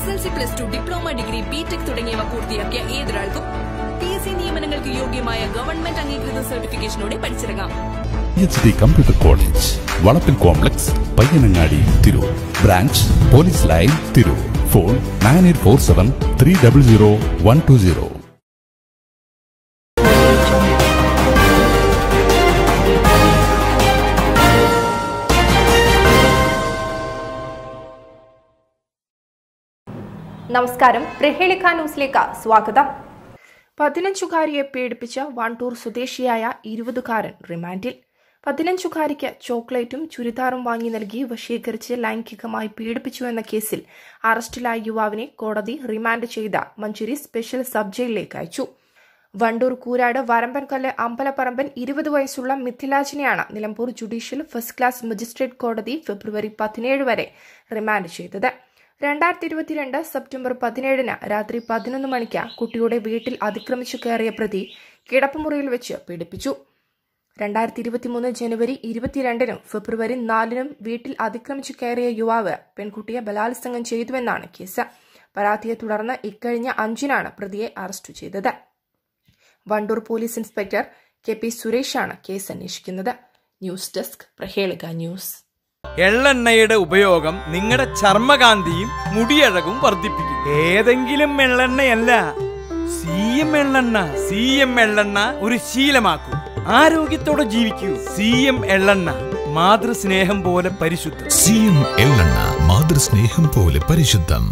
S L C plus two diploma degree B Tech തുടങ്ങിയവ പൂർത്തിയാക്കിയ ഏതൊരാൾക്കും പി എസ് സി നിയമനങ്ങൾക്ക് യോഗ്യമായ ഗവൺമെന്റ് അംഗീകൃത സർട്ടിഫിക്കേഷനോടെ പഠിച്ചിറങ്ങാം എച്ച് ഡി കമ്പ്യൂട്ടർ കോളേജ് വളപ്പിൽ complex Payyanangadi Tirur branch police line Tirur phone nine eight four seven three double zero one two zero നമസ്കാരം പ്രഹേളിക ന്യൂസിലേക്ക് സ്വാഗതം പതിനഞ്ചുകാരിയെ പീഡിപ്പിച്ച വണ്ടൂർ സ്വദേശിയായ ഇരുപതുകാരൻ റിമാൻഡിൽ പതിനഞ്ചുകാരിക്ക് ചോക്ലേറ്റും ചുരിദാറും വാങ്ങി നൽകി വശീകരിച്ച് ലൈംഗികമായി പീഡിപ്പിച്ചു എന്ന കേസിൽ അറസ്റ്റിലായ യുവാവിനെ കോടതി റിമാൻഡ് ചെയ്ത മഞ്ചേരി സ്പെഷ്യൽ സബ് ജയിലിലേക്ക് അയച്ചു വണ്ടൂർ കൂരാട് വരമ്പൻകല്ല് അമ്പലപ്പറമ്പൻ ഇരുപത് വയസ്സുള്ള മിഥിലാജിനെയാണ് Nilambur judicial first class magistrate കോടതി ഫെബ്രുവരി പതിനേഴ് വരെ റിമാൻഡ് ചെയ്തത് രണ്ടായിരത്തി ഇരുപത്തിരണ്ട് സെപ്റ്റംബർ പതിനേഴിന് രാത്രി പതിനൊന്ന് മണിക്ക് കുട്ടിയുടെ വീട്ടിൽ അതിക്രമിച്ചു കയറിയ പ്രതി കിടപ്പുമുറിയിൽ വെച്ച് പീഡിപ്പിച്ചു രണ്ടായിരത്തി ഇരുപത്തിമൂന്ന് ജനുവരി ഇരുപത്തിരണ്ടിനും ഫെബ്രുവരി നാലിനും വീട്ടിൽ അതിക്രമിച്ചു കയറിയ യുവാവ് പെൺകുട്ടിയെ ബലാത്സംഗം ചെയ്തുവെന്നാണ് കേസ് പരാതിയെ തുടർന്ന് ഇക്കഴിഞ്ഞ അഞ്ചിനാണ് പ്രതിയെ അറസ്റ്റ് ചെയ്തത് Wandoor police inspector K P സുരേഷാണ് കേസ് അന്വേഷിക്കുന്നത് ന്യൂസ് ഡെസ്ക് പ്രഹേളിക ന്യൂസ് എള്ളെണ്ണയുടെ ഉപയോഗം നിങ്ങളുടെ ചർമ്മകാന്തിയും മുടിയഴകും വർദ്ധിപ്പിക്കും ഏതെങ്കിലും എള്ളെണ്ണയല്ല സി എം എള്ളെണ്ണ സി എം എള്ളെണ്ണ ഒരു ശീലമാക്കൂ ആരോഗ്യത്തോടെ ജീവിക്കൂ സി എം എള്ളെണ്ണ മാതൃസ്നേഹം പോലെ പരിശുദ്ധം സി എം എള്ളെണ്ണ മാതൃസ്നേഹം പോലെ പരിശുദ്ധം